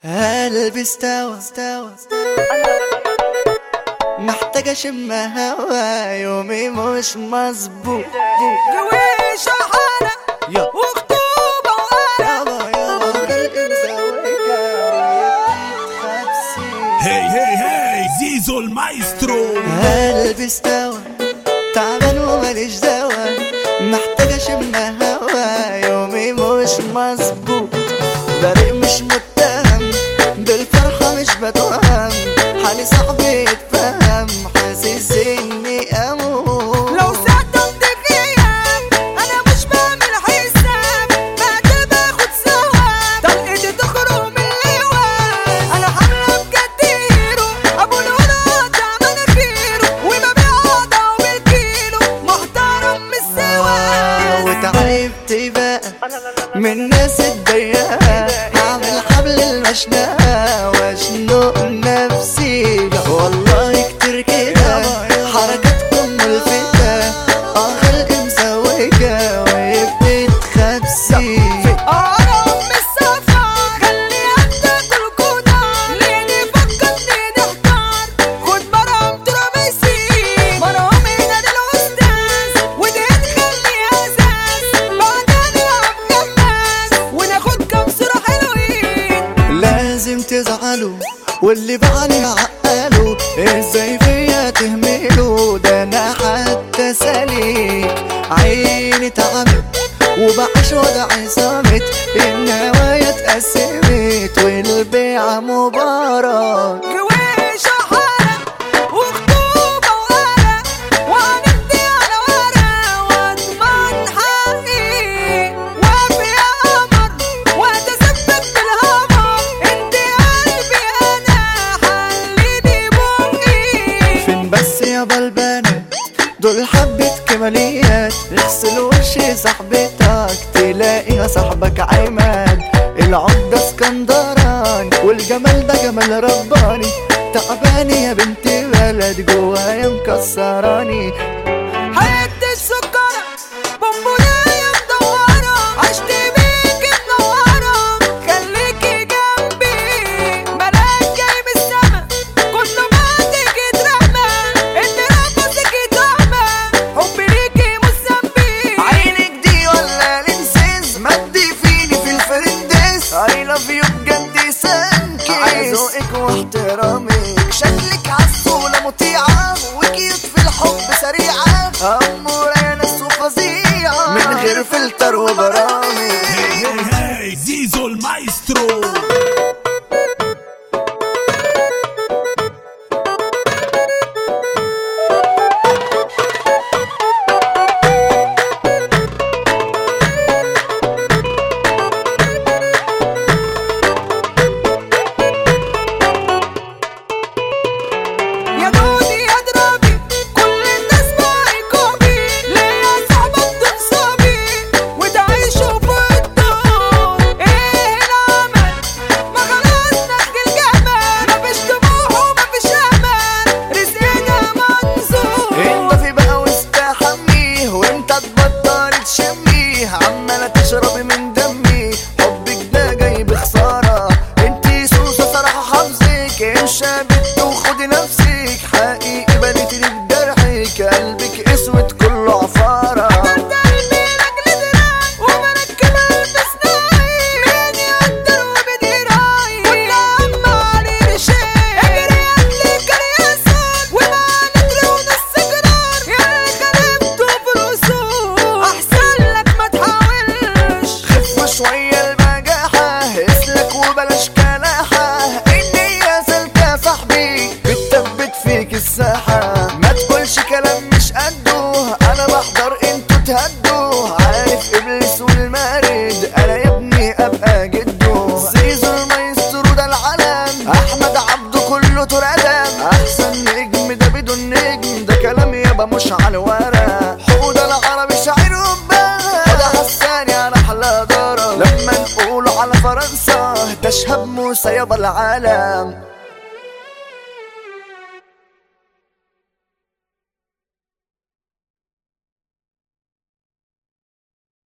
قلبي استوى استوى محتاج اشم هوا يومي مش مظبوط جويش حالة يا وخطوبة وقلق يابا يابا قلبي مسويكا خبسي هي هي هي زيزو المايسترو قلبي استوى تعبان وماليش دوا محتاج اشم هوا يومي مش مظبوط بريء مش متهم بالفرحة مش بتوهم حالي صعب يتفهم حاسس اني اموت لو صدمت غياب انا مش بعمل حساب بعد باخد ثواب طلقتي تخرج من اللواء انا حامله بجد هيرو ابو الولاد مناخيره وما بيقعد بالكيلو محترم مش سوا وتعبت بقى من الناس الضيقة هعمل حبل المشنقة واشنق نفسي لا والله كتير كده حركاتكم ملفتة اه خلقي مسويكة وبتتخبسي انا ام السفر خلي تاكل كودا ليه فكرني نحتار خد مرهم ترابيسي مرهم هنا للاستاذ ودي تخلي اساس بعدين نلعب جماز وناخد كام صورة حلوين لازم تزعلوا واللي بعلي عقلوا ازاي فيا تهملوا ده انا حتى سليك عيني اتعمت وبعيش وضعي صامت النوايا اتقسمت والبيع مبارك جويش حالة وخطوبة وقلق وهنبدي على ورق واضمن حقي وافي يا قمر واتسبب بالهمر انت قلبي انا حليني بقي فين بس يا بلبانة دول حبة كماليات اغسل وش صاحبتك تلاقيها صاحبك عماد العمدة اسكندراني والجمال ده جمال رباني تعباني يا بنت بلد جوايا مكسراني حتة السكرة بونبوناية مدورة عشت بيك منورة خليكي جنبي ملاك جاي من السما كله بعدك اترمى انت رقصك اتعمى حبي ليكي مسمي عينك دي ولا لنسيز مدي فيني في الفرندس I love you بجد سانكي على ذوقك واحترامك شكلك عسولة مطيعة وكيوت في الحب سريعة أمورة يا ناس وفظيعة من غير فلتر وبرامج هي هي هي زيزو المايسترو يا دودي يا درابي كل الناس معاكوبي ليا صعبة بتنصبي وتعيشوا في الدور ايه العمل ما خلاص نخج الجمال مفيش طموح ومفيش امل رزقنا منظور انت في بقى واستحميه وانت تبطل تشميه عمالة تشربي من دمي حبك ده جاي بخسارة انتي سوسة صراحة حافظك امشى بنت وخدي نفسك حقيقي بنيتي لك جرحك قلبك اسود كله عفارة قد قلبي رجل دراعي ومركب البس ناعي مين يقدر وبدي راعي كل عم علي رشاق اجري قبل كرياسات ومع نتر ونص جرار يا خربته في الوصول احسن لك ما تحاولش خف شوية البجاحة اسلك وبلاش كلاحة النية سلكة صاحبي بتثبت فيك الساحة ما تقولش كلام مش قده انا بحضر انتوا تهدوا عارف ابليس والمارد انا يا ابني ابقى جده زيزو المايسترو ده العلم احمد عبده كله تردم احسن نجم ده بدون نجم ده كلام يابا مش على الورق حوده العربي شاعر وباه ده حساني على احلى ضرب لما نقول على فرنسا تشهب موسى يابا العالم